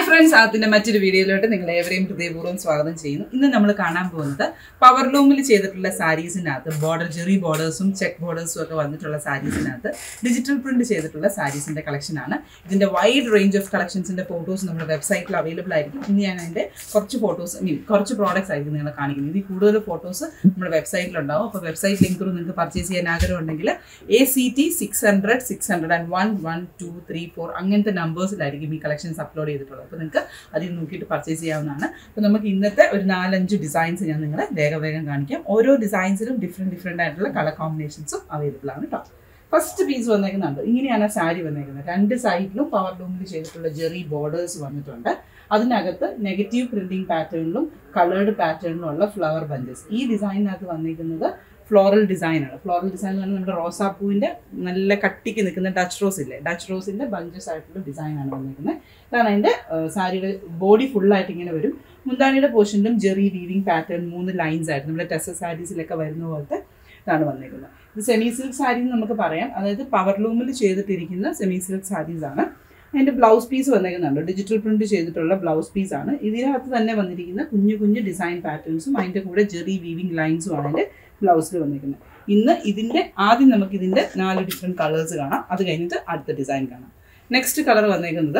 friends അതിന്റെ മറ്റൊരു വീഡിയോയിലോട്ട് നിങ്ങൾ ഏവരെയും ഹൃദയപൂർവ്വം സ്വാഗതം ചെയ്യുന്നു ഇന്ന് നമ്മൾ കാണാൻ പോകുന്നത് പവർ ലൂമിൽ ചെയ്തിട്ടുള്ള സാരീസിനകത്ത് ബോർഡർ ജെറി ബോർഡേഴ്സും ചെക്ക് ബോർഡേഴ്സും ഒക്കെ വന്നിട്ടുള്ള സാരീസിനകത്ത് ഡിജിറ്റൽ പ്രിന്റ് ചെയ്തിട്ടുള്ള സാരീസിന്റെ കളക്ഷൻ ആണ് ഇതിന്റെ വൈഡ് റേഞ്ച് ഓഫ് കളക്ഷൻസിന്റെ ഫോട്ടോസ് നമ്മുടെ വെബ്സൈറ്റിൽ അവൈലബിൾ ആയിരിക്കും ഇന്ന് ഞാൻ അതിന്റെ കുറച്ച് ഫോട്ടോസ് മീൻ കുറച്ച് പ്രോഡക്ട്സ് ആയിരിക്കും നിങ്ങളെ കാണിക്കുന്നത് ഇതിൽ കൂടുതൽ ഫോട്ടോസ് നമ്മുടെ വെബ്സൈറ്റിൽ ഉണ്ടാവും അപ്പോൾ വെബ്സൈറ്റ് ലിങ്ക് ത്രൂ നിങ്ങൾക്ക് പർച്ചേസ് ചെയ്യാൻ ആഗ്രഹം ഉണ്ടെങ്കിൽ A C T six hundred six hundred and one one two three four അങ്ങനത്തെ നമ്പേഴ്സിലായിരിക്കും ഈ കളക്ഷൻസ് അപ്ലോഡ് ചെയ്തിട്ടുള്ളത് അപ്പോൾ നിങ്ങൾക്ക് അതിൽ നോക്കിയിട്ട് പർച്ചേസ് ചെയ്യാവുന്നതാണ് അപ്പോൾ നമുക്ക് ഇന്നത്തെ ഒരു നാലഞ്ച് ഡിസൈൻസ് ഞാൻ നിങ്ങളെ വേഗം വേഗം കാണിക്കാം ഓരോ ഡിസൈൻസിലും ഡിഫറെൻറ്റ് ഡിഫറെൻ്റ് ആയിട്ടുള്ള കളർ കോമ്പിനേഷൻസും അവൈലബിൾ ആണ് കേട്ടോ ഫസ്റ്റ് പീസ് വന്നേക്കുന്നുണ്ട് ഇങ്ങനെയാണ് സാരി വന്നേക്കുന്നത് രണ്ട് സൈഡിലും പവർ ലൂമിൽ ചെയ്തിട്ടുള്ള ജെറി ബോർഡേഴ്സ് വന്നിട്ടുണ്ട് അതിനകത്ത് നെഗറ്റീവ് പ്രിന്റിംഗ് പാറ്റേണിലും കളേർഡ് പാറ്റേണിലും ഉള്ള ഫ്ലവർ ബഞ്ചസ് ഈ ഡിസൈനിനകത്ത് വന്നിരിക്കുന്നത് ഫ്ലോറൽ ഡിസൈൻ ആണ് ഫ്ലോറൽ ഡിസൈൻ എന്ന് പറഞ്ഞാൽ നമ്മുടെ റോസാപ്പൂവിൻ്റെ നല്ല കട്ടിക്ക് നിൽക്കുന്ന ഡച്ച് റോസ് ഇല്ലേ ഡച്ച് റോസിൻ്റെ ബഞ്ചസ് ആയിട്ടുള്ള ഡിസൈൻ ആണ് വന്നിരിക്കുന്നത് ഇതാണ് അതിൻ്റെ സാരിയുടെ ബോഡി ഫുള്ളായിട്ട് ഇങ്ങനെ വരും മുന്താണിയുടെ പോർഷനിലും ജെറി വീവിങ് പാറ്റേൺ മൂന്ന് ലൈൻസ് ആയിട്ട് നമ്മുടെ ടെസ സാരീസിലൊക്കെ വരുന്ന പോലത്തെ ഇതാണ് വന്നിരിക്കുന്നത് ഇത് സെമി സിൽക്ക് സാരി എന്ന് നമുക്ക് പറയാം അതായത് പവർ ലൂമിൽ ചെയ്തിട്ടിരിക്കുന്ന സെമി സിൽക്ക് സാരീസ് ആണ് അതിൻ്റെ ബ്ലൗസ് പീസ് വന്നിരിക്കുന്നുണ്ട് ഡിജിറ്റൽ പ്രിന്റ് ചെയ്തിട്ടുള്ള ബ്ലൗസ് പീസ് ആണ് ഇതിനകത്ത് തന്നെ വന്നിരിക്കുന്ന കുഞ്ഞു കുഞ്ഞു ഡിസൈൻ പാറ്റേൺസും അതിൻ്റെ കൂടെ ജെറി വീവിങ് ലൈൻസും ആണ് അതിൻ്റെ ബ്ലൗസിൽ വന്നിരിക്കുന്നത് ഇന്ന് ഇതിൻ്റെ ആദ്യം നമുക്ക് ഇതിൻ്റെ നാല് ഡിഫറെൻറ്റ് കളേഴ്സ് കാണാം അത് കഴിഞ്ഞിട്ട് അടുത്ത ഡിസൈൻ കാണാം നെക്സ്റ്റ് കളർ വന്നിരിക്കുന്നത്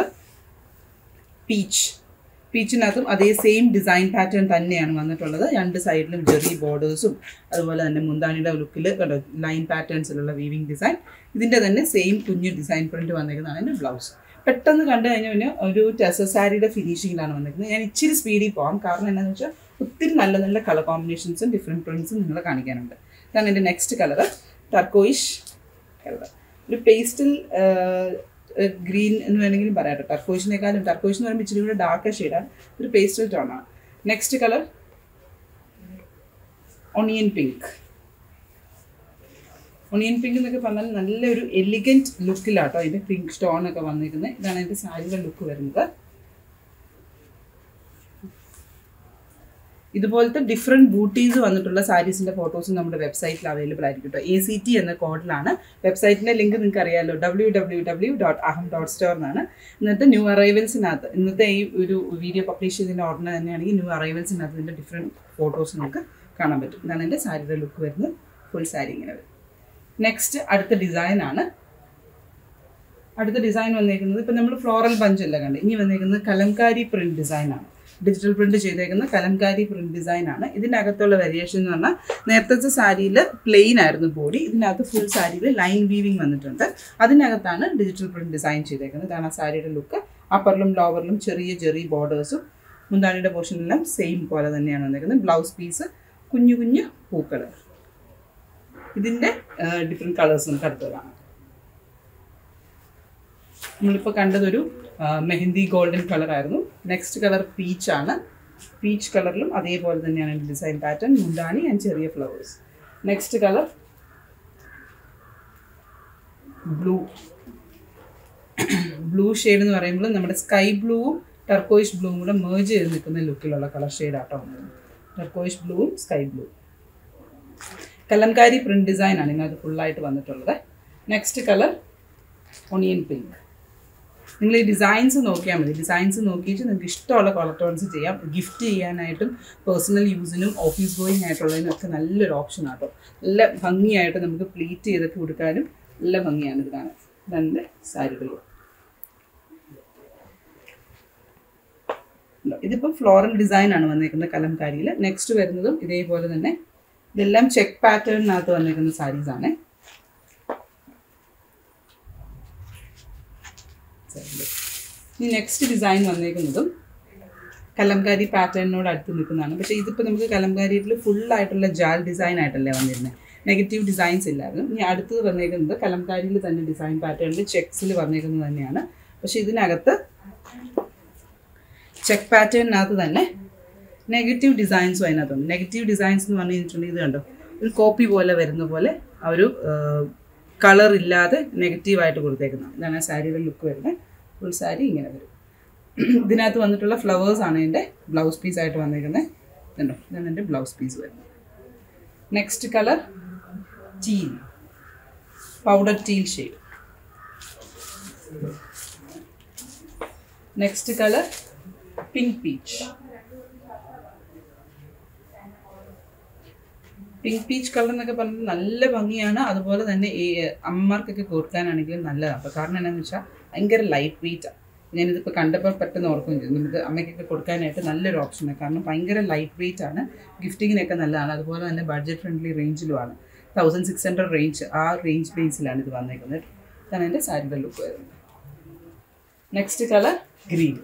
പീച്ച് പീച്ചിനകത്തും അതേ സെയിം ഡിസൈൻ പാറ്റേൺ തന്നെയാണ് വന്നിട്ടുള്ളത് രണ്ട് സൈഡിലും ജെറി ബോർഡേഴ്സും അതുപോലെ തന്നെ മുന്താണിയുടെ ലുക്കിൽ കണ്ടോ ലൈൻ പാറ്റേൺസിലുള്ള വീവിങ് ഡിസൈൻ ഇതിൻ്റെ തന്നെ സെയിം കുഞ്ഞു ഡിസൈൻ പ്രിന്റ് വന്നിരിക്കുന്നതാണ് അതിൻ്റെ ബ്ലൗസ് പെട്ടെന്ന് കണ്ടു കഴിഞ്ഞാൽ പിന്നെ ഒരു ടെസ സാരിയുടെ ഫിനിഷിങ്ങിലാണ് വന്നിരിക്കുന്നത് ഞാൻ ഇച്ചിരി സ്പീഡിൽ പോകാം കാരണം എന്താണെന്ന് വെച്ചാൽ ഒത്തിരി നല്ല നല്ല കളർ കോമ്പിനേഷൻസും ഡിഫറെൻറ്റ് പ്രിൻസും നിങ്ങളെ കാണിക്കാനുണ്ട് ഇതാണ് എൻ്റെ നെക്സ്റ്റ് കളർ ടർക്കോയിഷ് കളർ ഒരു പേസ്റ്റൽ ഗ്രീൻ എന്ന് വേണമെങ്കിലും പറയാം കേട്ടോ ടർക്കോയിഷിനേക്കാളും ടർക്കോയിഷ് എന്ന് പറയുമ്പോൾ ഇച്ചിരി കൂടെ ഡാർക്ക് ഷെയ്ഡാണ് ഒരു പേസ്റ്റൽ ടോണാണ് next colour onion pink onion pink എന്നൊക്കെ പറഞ്ഞാൽ നല്ലൊരു എലിഗൻറ്റ് ലുക്കിലാട്ടോ അതിൻ്റെ പിങ്ക് സ്റ്റോൺ ഒക്കെ വന്നിരിക്കുന്നത് ഇതാണ് അതിൻ്റെ സാരിയുടെ ലുക്ക് വരുന്നത് ഇതുപോലത്തെ ഡിഫറെൻറ്റ് ബൂട്ടീസ് വന്നിട്ടുള്ള സാരീസിൻ്റെ ഫോട്ടോസും നമ്മുടെ വെബ്സൈറ്റിൽ അവൈലബിൾ ആയിരിക്കും കേട്ടോ എ സി ടി എന്ന കോഡിലാണ് വെബ്സൈറ്റിൻ്റെ ലിങ്ക് നിങ്ങൾക്ക് അറിയാമല്ലോ W W W dot Aham dot store എന്നാണ് ഇന്നത്തെ ന്യൂ അറൈവൽസിനകത്ത് ഇന്നത്തെ ഈ ഒരു വീഡിയോ പബ്ലിഷ് ചെയ്തതിൻ്റെ ഓർഡർ തന്നെയാണെങ്കിൽ ന്യൂ അറൈവൽസിനകത്ത് ഇതിൻ്റെ ഡിഫറെൻറ്റ് ഫോട്ടോസ് നമുക്ക് കാണാൻ പറ്റും ഇതാണ് എൻ്റെ സാരിയുടെ ലുക്ക് വരുന്നത് ഫുൾ സാരി ഇങ്ങനെ വരും നെക്സ്റ്റ് അടുത്ത ഡിസൈൻ ആണ് അടുത്ത ഡിസൈൻ വന്നേക്കുന്നത് ഇപ്പം നമ്മൾ ഫ്ലോറൽ ബഞ്ച് അല്ല കണ്ട് ഇനി വന്നേക്കുന്നത് കലംകാരി പ്രിന്റ് ഡിസൈൻ ആണ് ഡിജിറ്റൽ പ്രിന്റ് ചെയ്തേക്കുന്ന കലംകാരി പ്രിന്റ് ഡിസൈൻ ആണ് ഇതിൻ്റെ അകത്തുള്ള വേരിയേഷൻ എന്ന് പറഞ്ഞാൽ നേരത്തെ സാരിയിൽ പ്ലെയിൻ ആയിരുന്നു ബോഡി ഇതിനകത്ത് ഫുൾ സാരിയിൽ ലൈൻ വീവിങ് വന്നിട്ടുണ്ട് അതിനകത്താണ് ഡിജിറ്റൽ പ്രിന്റ് ഡിസൈൻ ചെയ്തേക്കുന്നത് ഇതാണ് ആ സാരിയുടെ ലുക്ക് അപ്പറിലും ലോവറിലും ചെറിയ ചെറിയ ബോർഡേഴ്സും മുന്താണിയുടെ പോർഷനെല്ലാം സെയിം പോലെ തന്നെയാണ് വന്നേക്കുന്നത് ബ്ലൗസ് പീസ് കുഞ്ഞു കുഞ്ഞു പൂക്കൾ ഇതിൻ്റെ ഡിഫറെൻറ്റ് കളേഴ്സ് നമുക്ക് അടുത്ത് കാണാം നമ്മളിപ്പോൾ കണ്ടതൊരു മെഹന്തി ഗോൾഡൻ കളർ ആയിരുന്നു നെക്സ്റ്റ് കളർ പീച്ച് ആണ് പീച്ച് കളറിലും അതേപോലെ തന്നെയാണ് എൻ്റെ ഡിസൈൻ പാറ്റേൺ മുണ്ടാണി ആൻഡ് ചെറിയ flowers next colour blue blue shade എന്ന് പറയുമ്പോൾ നമ്മുടെ സ്കൈ ബ്ലൂവും ടർക്കോയിഷ് ബ്ലൂവും കൂടെ മേജ് ചെയ്ത് നിൽക്കുന്ന ലുക്കിലുള്ള കളർ ഷെയ്ഡാട്ടോ ടർക്കോയിഷ് ബ്ലൂവും sky blue Kalamkari print design ആണ് ഇതിനകത്ത് ഫുള്ളായിട്ട് വന്നിട്ടുള്ളത് നെക്സ്റ്റ് കളർ ഒണിയൻ പിങ്ക് നിങ്ങൾ ഈ ഡിസൈൻസ് നോക്കിയാൽ മതി ഡിസൈൻസ് നോക്കിയിട്ട് നിങ്ങൾക്ക് ഇഷ്ടമുള്ള കളർ ടോൺസ് ചെയ്യാം ഗിഫ്റ്റ് ചെയ്യാനായിട്ടും പേഴ്സണൽ യൂസിനും ഓഫീസ് ഗോയിങ് ആയിട്ടുള്ളതിനും ഒക്കെ നല്ലൊരു ഓപ്ഷൻ ആട്ടോ നല്ല ഭംഗിയായിട്ട് നമുക്ക് പ്ലീറ്റ് ചെയ്തൊക്കെ കൊടുക്കാനും നല്ല ഭംഗിയാണ് ഇത് കാണാൻ രണ്ട് സാരികൾ ഇതിപ്പോൾ ഫ്ലോറൽ ഡിസൈൻ ആണ് വന്നിരിക്കുന്നത് കലംകാരിയിൽ നെക്സ്റ്റ് വരുന്നതും ഇതേപോലെ തന്നെ ഇതെല്ലാം ചെക്ക് പാറ്റേണിനകത്ത് വന്നിരിക്കുന്ന സാരീസ് ആണ് ഇനി നെക്സ്റ്റ് ഡിസൈൻ വന്നേക്കുന്നതും കലംകാരി പാറ്റേണിനോട് അടുത്ത് നിൽക്കുന്നതാണ് പക്ഷേ ഇതിപ്പോൾ നമുക്ക് കലംകാരിയിൽ ഫുള്ളായിട്ടുള്ള ജാൽ ഡിസൈൻ ആയിട്ടല്ലേ വന്നിരുന്നത് നെഗറ്റീവ് ഡിസൈൻസ് ഇല്ലായിരുന്നു ഇനി അടുത്തത് വന്നേക്കുന്നത് കലംകാരിയിൽ തന്നെ ഡിസൈൻ പാറ്റേണിൽ ചെക്സിൽ വന്നേക്കുന്നത് തന്നെയാണ് പക്ഷേ ഇതിനകത്ത് ചെക്ക് പാറ്റേണിനകത്ത് തന്നെ നെഗറ്റീവ് ഡിസൈൻസും അതിനകത്തുണ്ട് നെഗറ്റീവ് ഡിസൈൻസ് എന്ന് പറഞ്ഞു കഴിഞ്ഞിട്ടുണ്ടെങ്കിൽ ഇത് കണ്ടോ ഒരു കോപ്പി പോലെ വരുന്ന പോലെ ആ ഒരു കളർ ഇല്ലാതെ നെഗറ്റീവായിട്ട് കൊടുത്തേക്കുന്നതാണ് ഇതാണ് സാരിയുടെ ലുക്ക് വരുന്നത് ഫുൾ സാരി ഇങ്ങനെ വരും ഇതിനകത്ത് വന്നിട്ടുള്ള ഫ്ലവേഴ്സ് ആണ് എൻ്റെ ബ്ലൗസ് പീസ് ആയിട്ട് വന്നിരിക്കുന്നത് ഇതുണ്ടോ ഇതാണ് എൻ്റെ ബ്ലൗസ് പീസ് വരുന്നത് next colour teal powder teal shade next colour pink peach pink peach colour എന്നൊക്കെ പറഞ്ഞത് നല്ല ഭംഗിയാണ് അതുപോലെ തന്നെ ഈ അമ്മമാർക്കൊക്കെ കൊടുക്കാനാണെങ്കിലും നല്ലതാണ് അപ്പോൾ കാരണം എന്താണെന്ന് വെച്ചാൽ ഭയങ്കര ലൈറ്റ് വെയിറ്റാണ് ഞാനിതിപ്പോൾ കണ്ടപ്പോൾ പെട്ടെന്ന് ഓർക്കുകയും ചെയ്തു നമുക്ക് അമ്മയ്ക്കൊക്കെ കൊടുക്കാനായിട്ട് നല്ലൊരു ഓപ്ഷനാണ് കാരണം ഭയങ്കര ലൈറ്റ് വെയിറ്റ് ആണ് ഗിഫ്റ്റിങ്ങിനൊക്കെ നല്ലതാണ് അതുപോലെ തന്നെ ബഡ്ജറ്റ് ഫ്രണ്ട്ലി റേഞ്ചിലുമാണ് തൗസൻഡ് സിക്സ് ഹൺഡ്രഡ് റേഞ്ച് ആ റേഞ്ച് ബേസിലാണ് ഇത് വന്നേക്കുന്നത് ഇതാണ് എൻ്റെ സാരിയുടെ ലുക്ക് വരുന്നത് നെക്സ്റ്റ് കളർ ഗ്രീൻ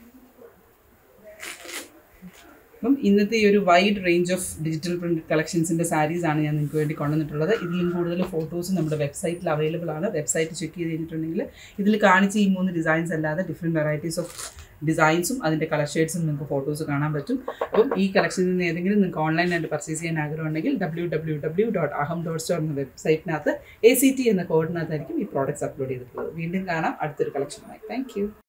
അപ്പം ഇന്നത്തെ ഈ ഒരു wide range of digital print കളക്ഷൻസിൻ്റെ സാരീസ് ആണ് ഞാൻ നിങ്ങൾക്ക് വേണ്ടി കൊണ്ടുവന്നിട്ടുള്ളത് ഇതിലും കൂടുതൽ ഫോട്ടോസ് നമ്മുടെ വെബ്സൈറ്റിൽ അവൈലബിൾ ആണ് വെബ്സൈറ്റ് ചെക്ക് ചെയ്ത് കഴിഞ്ഞിട്ടുണ്ടെങ്കിൽ ഇതിൽ കാണിച്ച ഈ മൂന്ന് ഡിസൈൻസ് അല്ലാതെ ഡിഫറെൻറ്റ് വെറൈറ്റീസ് ഓഫ് ഡിസൈൻസും അതിൻ്റെ കളർ ഷെയ്ഡ്സും നിങ്ങൾക്ക് ഫോട്ടോസ് കാണാൻ പറ്റും അപ്പം ഈ കളക്ഷനിൽ നിന്ന് ഏതെങ്കിലും നിങ്ങൾക്ക് ഓൺലൈനായിട്ട് പർച്ചേസ് ചെയ്യാൻ ആഗ്രഹമുണ്ടെങ്കിൽ W W W dot Aham dot store എന്ന വെബ്സൈറ്റിനകത്ത് എ സി ടി എന്ന കോഡിനകത്തായിരിക്കും ഈ പ്രോഡക്റ്റ്സ് അപ്ലോഡ് ചെയ്തിട്ടുള്ളത് വീണ്ടും കാണാം അടുത്തൊരു കളക്ഷനുമായി താങ്ക് യു